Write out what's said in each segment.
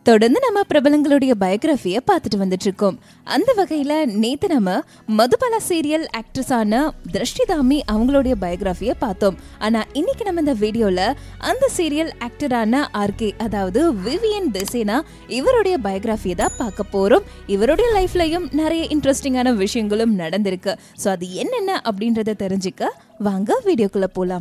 தொடர்ந்து நம்ம பிரபலங்களுடைய பயோகிராஃபியை பார்த்துட்டு வந்துட்டு இருக்கோம் அந்த வகையில நேத்து நம்ம மதுபாலா சீரியல் ஆக்ட்ரஸான திருஷ்டிதாமி அவங்களுடைய பயோகிராஃபியை பார்த்தோம் ஆனா இன்னைக்கு நம்ம இந்த வீடியோல அந்த சீரியல் ஆக்டரான ஆர்கே அதாவது விவியன் தெசேனா இவருடைய பயோகிராஃபியை தான் பார்க்க போறோம் இவருடைய லைஃப்லயும் நிறைய இன்ட்ரெஸ்டிங்கான விஷயங்களும் நடந்திருக்கு ஸோ அது என்னென்ன அப்படின்றத தெரிஞ்சுக்க வாங்க வீடியோக்குள்ள போலாம்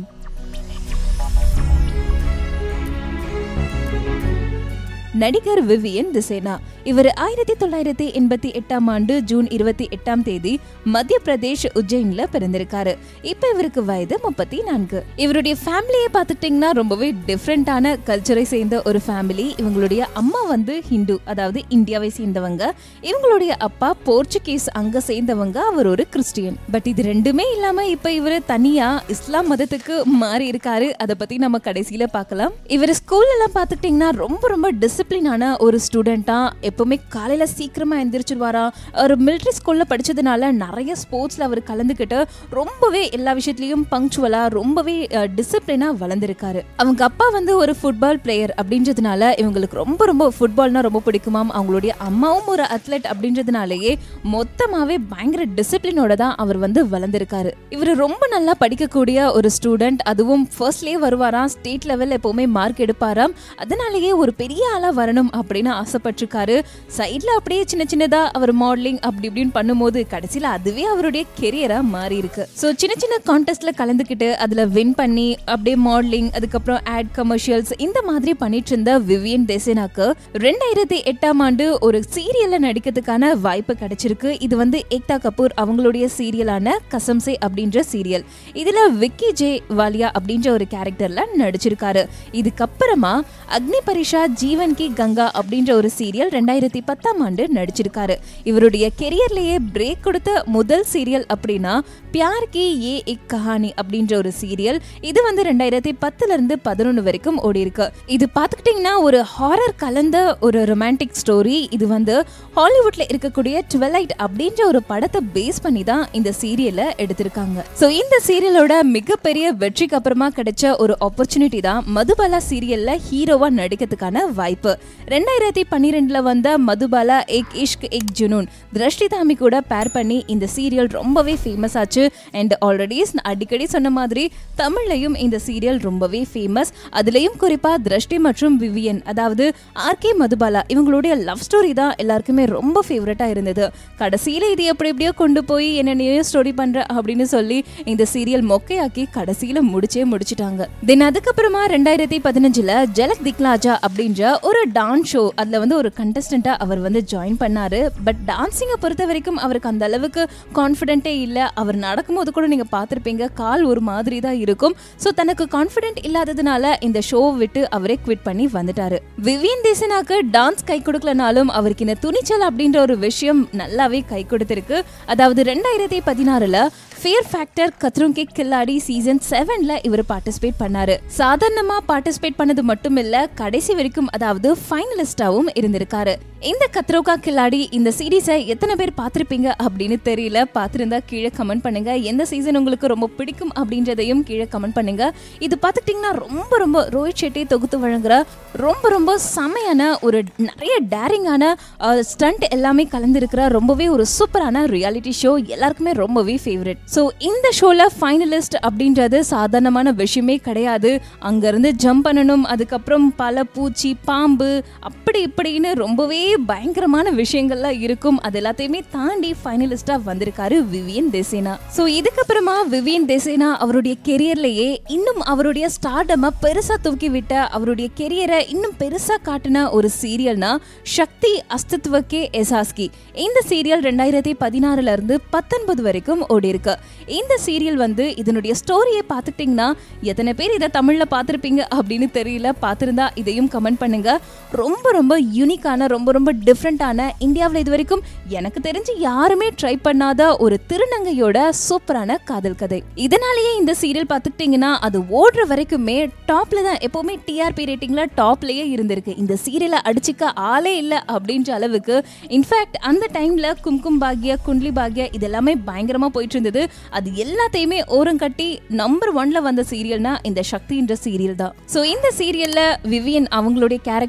நடிகர் விவியன் திசேனா இவர் ஆயிரத்தி தொள்ளாயிரத்தி எண்பத்தி எட்டாம் ஆண்டு ஜூன் இருபத்தி எட்டாம் தேதி மத்திய பிரதேஷ் உஜ்ஜைன்ல பிறந்திருக்காரு இப்ப இவருக்கு வயது முப்பத்தி நான்கு இவருடைய ஃபேமிலியை பார்த்துட்டீங்கன்னா ரொம்பவே டிஃப்ரெண்டான கல்ச்சரை சேர்ந்த ஒரு ஃபேமிலி இவங்களுடைய அம்மா வந்து ஹிந்து அதாவது இந்தியாவை சேர்ந்தவங்க இவங்களுடைய அப்பா போர்ச்சுகீஸ் அங்க சேர்ந்தவங்க அவர் ஒரு கிறிஸ்டியன் பட் இது ரெண்டுமே இல்லாம இப்ப இவர் தனியா இஸ்லாம் மதத்துக்கு மாறி இருக்காரு அதை பத்தி நம்ம கடைசியில பார்க்கலாம் இவர் ஸ்கூல்ல எல்லாம் பார்த்துக்கிட்டீங்கன்னா ரொம்ப ரொம்ப டிசிப்ளினான ஒரு ஸ்டூடெண்டா எப்பவுமே காலையில சீக்கிரமா எந்திரிச்சிருவாரா ஒரு மிலிட்ரி ஸ்கூல்ல படிச்சதுனால நிறைய ஸ்போர்ட்ஸ்ல அவர் கலந்துக்கிட்டு ரொம்பவே எல்லா விஷயத்துலயும் பங்க்சுவலா ரொம்பவே டிசிப்ளினா வளர்ந்துருக்காரு அவங்க அப்பா வந்து ஒரு ஃபுட்பால் பிளேயர் அப்படின்றதுனால இவங்களுக்கு ரொம்ப ரொம்ப ஃபுட்பால்னா ரொம்ப பிடிக்குமாம் அவங்களுடைய அம்மாவும் ஒரு அத்லெட் அப்படின்றதுனாலயே மொத்தமாவே பயங்கர டிசிப்ளினோட தான் அவர் வந்து வளர்ந்துருக்காரு இவர் ரொம்ப நல்லா படிக்கக்கூடிய ஒரு ஸ்டூடெண்ட் அதுவும் ஃபர்ஸ்ட்லயே வருவாராம் ஸ்டேட் லெவல் எப்பவுமே மார்க் எடுப்பாராம் அதனாலேயே ஒரு பெரிய ஆளா வரணும் அப்படின்னு ஆசைப்பட்டிருக்காரு சைட்ல அப்படியே சின்ன சின்னதா அவர் மாடலிங் அப்படி இப்படின்னு பண்ணும்போது கடைசியில அதுவே அவருடைய கெரியரா மாறி இருக்கு ஸோ சின்ன சின்ன கான்டெஸ்ட்ல கலந்துக்கிட்டு அதுல வின் பண்ணி அப்படியே மாடலிங் அதுக்கப்புறம் ஆட் கமர்ஷியல்ஸ் இந்த மாதிரி பண்ணிட்டு இருந்த விவியன் தேசேனாக்கு ரெண்டாயிரத்தி எட்டாம் ஆண்டு ஒரு சீரியல்ல நடிக்கிறதுக்கான வாய்ப்பு கிடைச்சிருக்கு இது வந்து ஏக்தா கபூர் அவங்களுடைய சீரியலான கசம்சே அப்படின்ற சீரியல் இதுல விக்கி ஜே வாலியா அப்படின்ற ஒரு கேரக்டர்ல நடிச்சிருக்காரு இதுக்கப்புறமா அக்னி பரிஷா ஜீவன் கி கங்கா அப்படின்ற ஒரு சீரியல் ரெண்டாயிரத்தி பத்தாம் ஆண்டு நடிச்சிருக்காரு இவருடைய கெரியர்லயே பிரேக் கொடுத்த முதல் சீரியல் அப்படின்னா பியார் கி ஏ இக் கஹானி அப்படின்ற ஒரு சீரியல் இது வந்து ரெண்டாயிரத்தி பத்துல இருந்து பதினொன்று வரைக்கும் ஓடி இருக்கு இது பார்த்துக்கிட்டிங்கன்னா ஒரு ஹாரர் கலந்த ஒரு ரொமான்டிக் ஸ்டோரி இது வந்து ஹாலிவுட்ல இருக்கக்கூடிய ட்வெலைட் அப்படின்ற ஒரு படத்தை பேஸ் பண்ணி தான் இந்த சீரியலை எடுத்திருக்காங்க ஸோ இந்த சீரியலோட மிகப்பெரிய வெற்றிக்கு அப்புறமா கிடைச்ச ஒரு ஆப்பர்ச்சுனிட்டி தான் மதுபாலா சீரியல்ல ஹீரோவா நடிக்கிறதுக்கான வாய்ப்பு ரெண்டாயிரத்தி பன்னிரெண்டுல வந்த மதுபாலா எக் இஷ்க் எக் ஜுனூன் திருஷ்டிதாமி கூட பேர் பண்ணி இந்த சீரியல் ரொம்பவே ஃபேமஸ் ஆச்சு அண்ட் ஆல்ரெடி அடிக்கடி சொன்ன மாதிரி தமிழ்லையும் இந்த சீரியல் ரொம்பவே ஃபேமஸ் அதுலயும் குறிப்பா திருஷ்டி மற்றும் விவியன் அதாவது ஆர்கே மதுபாலா இவங்களுடைய லவ் ஸ்டோரி தான் எல்லாருக்குமே ரொம்ப ஃபேவரட்டா இருந்தது கடைசியில இது எப்படி எப்படியோ கொண்டு போய் என்ன நியூ ஸ்டோரி பண்ற அப்படின்னு சொல்லி இந்த சீரியல் மொக்கையாக்கி கடைசியில முடிச்சே முடிச்சிட்டாங்க தென் அதுக்கப்புறமா ரெண்டாயிரத்தி பதினஞ்சுல ஜலக் திக்லாஜா அப்படின்ற ஒரு டான்ஸ் ஷோ அதுல வந்து ஒரு கண்டஸ்டண்டா அவர் வந்து ஜாயின் பண்ணாரு பட் டான்சிங்கை பொறுத்த வரைக்கும் அவருக்கு அந்த அளவுக்கு கான்ஃபிடென்ட்டே இல்லை அவர் நடக்கும்போது கூட நீங்க பார்த்திருப்பீங்க கால் ஒரு மாதிரி தான் இருக்கும் ஸோ தனக்கு கான்ஃபிடென்ட் இல்லாததுனால இந்த ஷோ விட்டு அவரே குவிட் பண்ணி வந்துட்டாரு விவியன் தேசனாக்கு டான்ஸ் கை கொடுக்கலனாலும் அவருக்கு இந்த துணிச்சல் அப்படின்ற ஒரு விஷயம் நல்லாவே கை கொடுத்திருக்கு அதாவது ரெண்டாயிரத்தி பதினாறுல fear factor Khatron Ke Khiladi season செவன்ல இவர் பார்ட்டிசிபேட் பண்ணாரு சாதாரணமா பார்ட்டிசிபேட் பண்ணது மட்டும் இல்ல கடைசி வரைக்கும் அதாவது ஃபைனலிஸ்டாவும் இருந்திருக்காரு இந்த கத்ரோகா கில்லாடி இந்த சீரீஸை எத்தனை பேர் பார்த்திருப்பீங்க அப்படின்னு தெரியல பார்த்திருந்தா கீழே கமெண்ட் பண்ணுங்க எந்த சீசன் உங்களுக்கு ரொம்ப பிடிக்கும் அப்படின்றதையும் கீழே கமெண்ட் பண்ணுங்க இது பார்த்துக்கிட்டிங்கன்னா ரொம்ப ரொம்ப ரோஹித் ஷெட்டி தொகுத்து வழங்குற ரொம்ப ரொம்ப செமையான ஒரு நிறைய டேரிங்கான ஸ்டண்ட் எல்லாமே கலந்துருக்கிற ரொம்பவே ஒரு சூப்பரான ரியாலிட்டி ஷோ எல்லாருக்குமே ரொம்பவே ஃபேவரட் ஸோ இந்த ஷோல ஃபைனலிஸ்ட் அப்படின்றது சாதாரணமான விஷயமே கிடையாது அங்கேருந்து ஜம்ப் பண்ணணும் அதுக்கப்புறம் பல பூச்சி பாம்பு அப்படி இப்படின்னு ரொம்பவே பயங்கரமான விஷயங்கள்லாம் இருக்கும் அது எல்லாத்தையுமே தாண்டி ஃபைனலிஸ்டாக வந்திருக்காரு விவியன் தேசேனா ஸோ இதுக்கப்புறமா விவியன் தேசேனா அவருடைய கெரியர்லேயே இன்னும் அவருடைய ஸ்டார்டமை பெருசாக தூக்கி விட்ட அவருடைய கெரியரை இன்னும் பெருசாக காட்டின ஒரு சீரியல்னா சக்தி அஸ்தித்வக்கே எசாஸ்கி இந்த சீரியல் ரெண்டாயிரத்தி பதினாறுல இருந்து பத்தொன்பது வரைக்கும் ஓடி இருக்கு இந்த சீரியல் வந்து இதனுடைய ஸ்டோரியை பார்த்துக்கிட்டிங்கன்னா எத்தனை பேர் இதை தமிழில் பார்த்துருப்பீங்க அப்படின்னு தெரியல பார்த்துருந்தா இதையும் கமெண்ட் பண்ணுங்க ரொம்ப ரொம்ப யூனிக்கான ரொம்ப ரொம்ப டிஃப்ரெண்ட்டான இந்தியாவில் இது வரைக்கும் எனக்கு தெரிஞ்சு யாருமே ட்ரை பண்ணாத ஒரு திருநங்கையோட சூப்பரான காதல் கதை இதனாலேயே இந்த சீரியல் பார்த்துக்கிட்டிங்கன்னா அது ஓடுற வரைக்குமே டாப்ல தான் எப்பவுமே டிஆர்பி ரேட்டிங்ல டாப்லயே இருந்திருக்கு இந்த சீரியலை அடிச்சுக்க ஆளே இல்லை அப்படின்ற அளவுக்கு இன்ஃபேக்ட் அந்த டைம்ல கும்கும் பாக்யா குண்ட்லி பாக்யா இதெல்லாமே பயங்கரமா போயிட்டு இருந்தது அது எல்லாத்தையுமே ஓரங்கட்டி நம்பர் ஒன்ல வந்த சீரியல்னா இந்த சக்தின்ற சீரியல் தான் ஸோ இந்த சீரியல்ல விவியன் அவங்களுடைய கேரக்டர்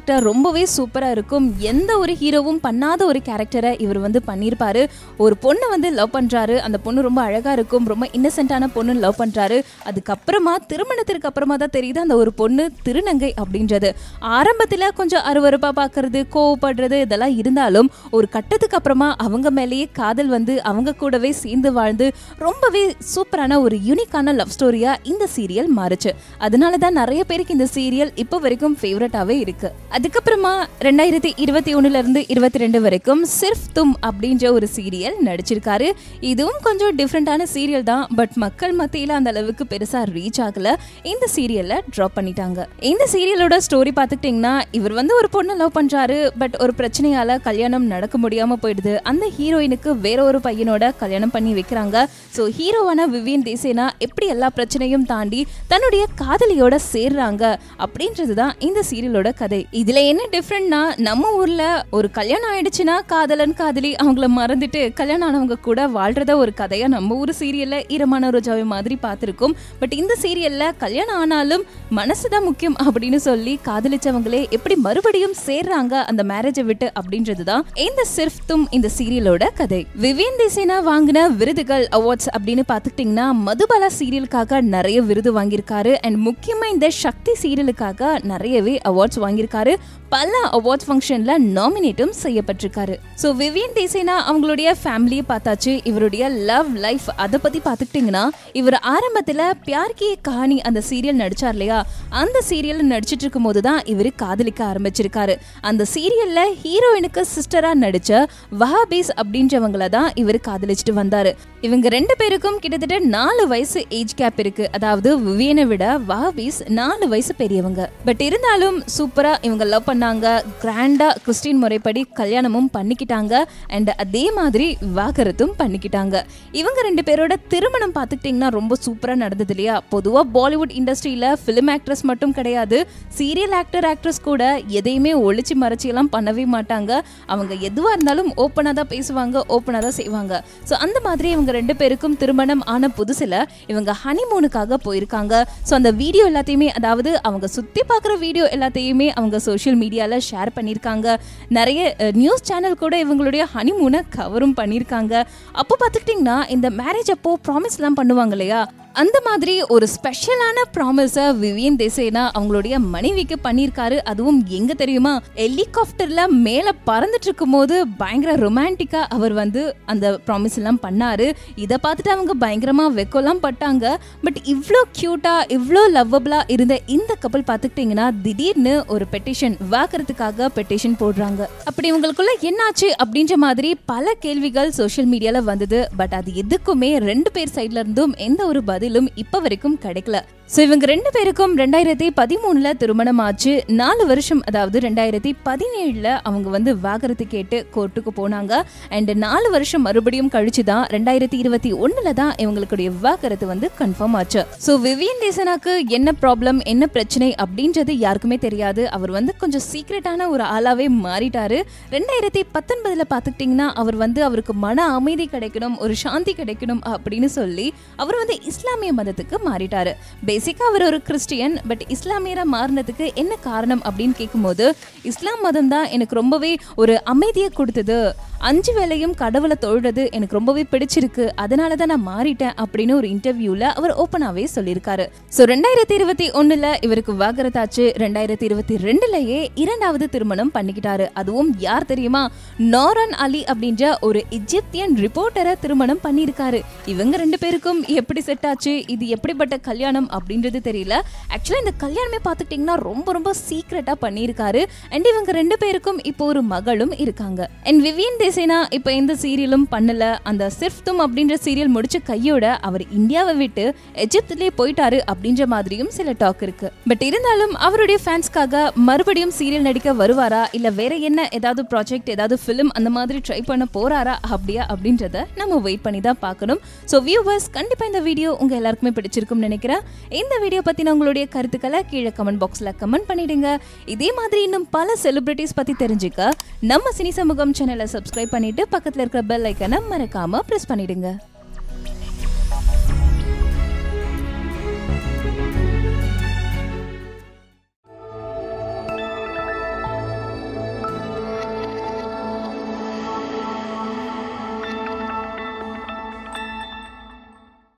கேரக்டர் ரொம்பவே சூப்பராக இருக்கும் எந்த ஒரு ஹீரோவும் பண்ணாத ஒரு கேரக்டரை இவர் வந்து பண்ணியிருப்பாரு ஒரு பொண்ணை வந்து லவ் பண்ணுறாரு அந்த பொண்ணு ரொம்ப அழகாக இருக்கும் ரொம்ப இன்னசென்ட்டான பொண்ணு லவ் பண்ணுறாரு அதுக்கப்புறமா திருமணத்திற்கு அப்புறமா தான் தெரியுது அந்த ஒரு பொண்ணு திருநங்கை அப்படின்றது ஆரம்பத்தில் கொஞ்சம் அருவருப்பாக பார்க்கறது கோவப்படுறது இதெல்லாம் இருந்தாலும் ஒரு கட்டத்துக்கு அப்புறமா அவங்க மேலேயே காதல் வந்து அவங்க கூடவே சேர்ந்து வாழ்ந்து ரொம்பவே சூப்பரான ஒரு யூனிக்கான லவ் ஸ்டோரியா இந்த சீரியல் மாறுச்சு அதனால தான் நிறைய பேருக்கு இந்த சீரியல் இப்போ வரைக்கும் ஃபேவரட்டாவே இருக்கு அதுக்கப்புறமா ரெண்டாயிரத்தி இருபத்தி ஒண்ணுல இருந்து இருபத்தி ரெண்டு வரைக்கும் சிர்ஃப் தும் அப்படின்ற ஒரு சீரியல் நடிச்சிருக்காரு இதுவும் கொஞ்சம் டிஃப்ரெண்டான சீரியல் தான் பட் மக்கள் மத்தியில அந்த அளவுக்கு பெருசா ரீச் ஆகல இந்த சீரியல்ல ட்ராப் பண்ணிட்டாங்க இந்த சீரியலோட ஸ்டோரி பார்த்துக்கிட்டிங்கன்னா இவர் வந்து ஒரு பொண்ணை லவ் பண்றாரு பட் ஒரு பிரச்சனையால கல்யாணம் நடக்க முடியாம போயிடுது அந்த ஹீரோயினுக்கு வேற ஒரு பையனோட கல்யாணம் பண்ணி வைக்கிறாங்க ஸோ ஹீரோவான விவியன் தேசேனா எப்படி எல்லா பிரச்சனையும் தாண்டி தன்னுடைய காதலியோட சேர்றாங்க அப்படின்றது தான் இந்த சீரியலோட கதை இதுல என்ன டிஃப்ரெண்ட்னா நம்ம ஊர்ல ஒரு கல்யாணம் ஆயிடுச்சுன்னா காதலன் காதலி அவங்கள மறந்துட்டு கல்யாணம் ஆனவங்க கூட வாழ்றத ஒரு கதையா நம்ம ஊர் சீரியல்ல ஈரமான ரோஜாவை மாதிரி பார்த்திருக்கோம் பட் இந்த சீரியல்ல கல்யாணம் ஆனாலும் மனசுதான் முக்கியம் அப்படின்னு சொல்லி காதலிச்சவங்களே எப்படி மறுபடியும் சேர்றாங்க அந்த மேரேஜை விட்டு அப்படின்றது தான் இந்த சிர்ஃப்தும் இந்த சீரியலோட கதை விவேன் தேசேனா வாங்கின விருதுகள் அவார்ட்ஸ் அப்படின்னு பார்த்துக்கிட்டிங்கன்னா மதுபாலா சீரியலுக்காக நிறைய விருது வாங்கியிருக்காரு அண்ட் முக்கியமா இந்த சக்தி சீரியலுக்காக நிறையவே அவார்ட்ஸ் வாங்கியிருக்காரு பல அவார்ட்ஸ் ஃபங்க்ஷன்ல நாமினேட்டும் செய்யப்பட்டிருக்காரு ஸோ விவியன் தேசேனா அவங்களுடைய ஃபேமிலியை பார்த்தாச்சு இவருடைய லவ் லைஃப் அதை பத்தி பார்த்துக்கிட்டிங்கன்னா இவர் ஆரம்பத்தில் பியார் கி கஹானி அந்த சீரியல் நடிச்சார் இல்லையா அந்த சீரியல் நடிச்சிட்டு இருக்கும் போது தான் இவர் காதலிக்க ஆரம்பிச்சிருக்காரு அந்த சீரியல்ல ஹீரோயினுக்கு சிஸ்டரா நடிச்ச வஹாபீஸ் அப்படின்றவங்கள தான் இவர் காதலிச்சுட்டு வந்தாரு இவங்க ரெண்டு பேருக்கும் கிட்டத்தட்ட நாலு வயசு ஏஜ் கேப் இருக்கு அதாவது விவியனை விட வஹாபீஸ் நாலு வயசு பெரியவங்க பட் இருந்தாலும் சூப்பரா இவங்க லவ் பண்ணாங்க கிராண்டா கிறிஸ்டின் முறைப்படி கல்யாணமும் பண்ணிக்கிட்டாங்க அண்ட் அதே மாதிரி விவாகரத்தும் பண்ணிக்கிட்டாங்க இவங்க ரெண்டு பேரோட திருமணம் பார்த்துக்கிட்டிங்கன்னா ரொம்ப சூப்பரா நடந்தது இல்லையா பொதுவா பாலிவுட் இண்டஸ்ட்ரியில ஃபிலிம் ஆக்ட்ரஸ் மட்டும் கிடையாது சீரியல் ஆக்டர் ஆக்ட்ரஸ் கூட எதையுமே ஒளிச்சு மறைச்சி எல்லாம் பண்ணவே மாட்டாங்க அவங்க எதுவா இருந்தாலும் ஓப்பனாக தான் பேசுவாங்க ஓப்பனாக தான் செய்வாங்க ஸோ அந்த மாதிரி இவங்க ரெண்டு பேருக்கும் திருமணம் ஆன புதுசுல இவங்க ஹனிமூனுக்காக போயிருக்காங்க ஸோ அந்த வீடியோ எல்லாத்தையுமே அதாவது அவங்க சுத்தி பார்க்குற வீடியோ எல்லாத்தையுமே அவங்க சோஷியல் மீடியால ஷேர் பண்ணியிருக்காங்க நிறைய நியூஸ் சேனல் கூட இவங்களுடைய ஹனிமூனை கவரும் பண்ணியிருக்காங்க அப்போ பார்த்துக்கிட்டிங்கன்னா இந்த மேரேஜ் அப்போ ப்ராமிஸ்லாம் பண்ணுவாங்க இல்லையா அந்த மாதிரி ஒரு ஸ்பெஷலான ப்ராமிஸை விவியன் தேசேனா அவங்களுடைய மனைவிக்கு பண்ணியிருக்காரு அதுவும் எங்க தெரியுமா ஹெலிகாப்டர்ல மேல பறந்துட்டு இருக்கும் போது பயங்கர ரொமான்டிக்கா அவர் வந்து அந்த ப்ராமிஸ் எல்லாம் பண்ணாரு இதை பார்த்துட்டு அவங்க பயங்கரமா வெக்கோலாம் பட்டாங்க பட் இவ்வளோ கியூட்டா இவ்வளோ லவ்வபிளா இருந்த இந்த கப்பல் பார்த்துக்கிட்டிங்கன்னா திடீர்னு ஒரு பெட்டிஷன் வாக்குறதுக்காக பெட்டிஷன் போடுறாங்க அப்படி உங்களுக்குள்ள என்னாச்சு அப்படின்ற மாதிரி பல கேள்விகள் சோஷியல் மீடியால வந்தது பட் அது எதுக்குமே ரெண்டு பேர் சைட்ல இருந்தும் எந்த ஒரு பதிலும் இப்ப வரைக்கும் கிடைக்கல ஸோ இவங்க ரெண்டு பேருக்கும் ரெண்டாயிரத்தி பதிமூணுல திருமணம் ஆச்சு நாலு வருஷம் அதாவது ரெண்டாயிரத்தி பதினேழுல அவங்க வந்து விவாகரத்து கேட்டு கோர்ட்டுக்கு போனாங்க அண்ட் நாலு வருஷம் மறுபடியும் கழிச்சு தான் ரெண்டாயிரத்தி இருபத்தி ஒண்ணுல தான் இவங்களுடைய விவாகரத்து வந்து கன்ஃபார்ம் ஆச்சு ஸோ விவியன் தேசனாக்கு என்ன ப்ராப்ளம் என்ன பிரச்சனை அப்படின்றது யாருக்குமே தெரியாது அவர் வந்து கொஞ்சம் சீக்ரெட்டான ஒரு ஆளாவே மாறிட்டாரு ரெண்டாயிரத்தி பத்தொன்பதுல பார்த்துக்கிட்டிங்கன்னா அவர் வந்து அவருக்கு மன அமைதி கிடைக்கணும் ஒரு சாந்தி கிடைக்கணும் அப்படின்னு சொல்லி அவர் வந்து இஸ்லாமிய மதத்துக்கு மாறிட்டாரு பேசிக்கா அவர் ஒரு கிறிஸ்டியன் பட் இஸ்லாமியரா மாறினதுக்கு என்ன காரணம் அப்படின்னு கேட்கும்போது இஸ்லாம் மதம் தான் எனக்கு ரொம்பவே ஒரு அமைதியை கொடுத்தது அஞ்சு வேளையும் கடவுளை தொழுறது எனக்கு ரொம்பவே பிடிச்சிருக்கு அதனால தான் நான் மாறிட்டேன் அப்படின்னு ஒரு இன்டர்வியூல அவர் ஓப்பனாவே சொல்லியிருக்காரு ஸோ ரெண்டாயிரத்தி இருபத்தி ஒண்ணுல இவருக்கு விவாகரத்தாச்சு ரெண்டாயிரத்தி இருபத்தி ரெண்டுலயே இரண்டாவது திருமணம் பண்ணிக்கிட்டாரு அதுவும் யார் தெரியுமா நோரன் அலி அப்படின்ற ஒரு இஜிப்தியன் ரிப்போர்ட்டரை திருமணம் பண்ணியிருக்காரு இவங்க ரெண்டு பேருக்கும் எப்படி செட் ஆச்சு இது எப்படிப்பட்ட கல்யாணம் அப்படின்றது தெரியல ஆக்சுவலா இந்த கல்யாணமே பார்த்துக்கிட்டிங்கன்னா ரொம்ப ரொம்ப சீக்ரெட்டா பண்ணியிருக்காரு அண்ட் இவங்க ரெண்டு பேருக்கும் இப்போ ஒரு மகளும் இருக்காங்க அண்ட் விவியன் தேசேனா இப்போ எந்த சீரியலும் பண்ணல அந்த சிர்ஃப்தும் அப்படின்ற சீரியல் முடிச்ச கையோட அவர் இந்தியாவை விட்டு எஜிப்திலே போயிட்டாரு அப்படின்ற மாதிரியும் சில டாக் இருக்கு பட் இருந்தாலும் அவருடைய ஃபேன்ஸ்க்காக மறுபடியும் சீரியல் நடிக்க வருவாரா இல்ல வேற என்ன ஏதாவது ப்ராஜெக்ட் ஏதாவது ஃபிலிம் அந்த மாதிரி ட்ரை பண்ண போறாரா அப்படியா அப்படின்றத நம்ம வெயிட் பண்ணி தான் பார்க்கணும் ஸோ வியூவர்ஸ் கண்டிப்பா இந்த வீடியோ உங்க எல்லாருக்குமே பிடிச்சிருக்கும்னு நினைக்கிறேன் இந்த வீடியோ பத்தின உங்களுடைய கருத்துக்களை கீழே கமெண்ட் பாக்ஸ்ல கமெண்ட் பண்ணிடுங்க இதே மாதிரி இன்னும் பல செலிபிரிட்டிஸ் பத்தி தெரிஞ்சுக்க நம்ம சினி சமூகம் சேனலை சப்ஸ்கிரைப் பண்ணிட்டு பக்கத்துல இருக்கிற பெல் ஐக்கனை மறக்காம பிரஸ் பண்ணிடுங்க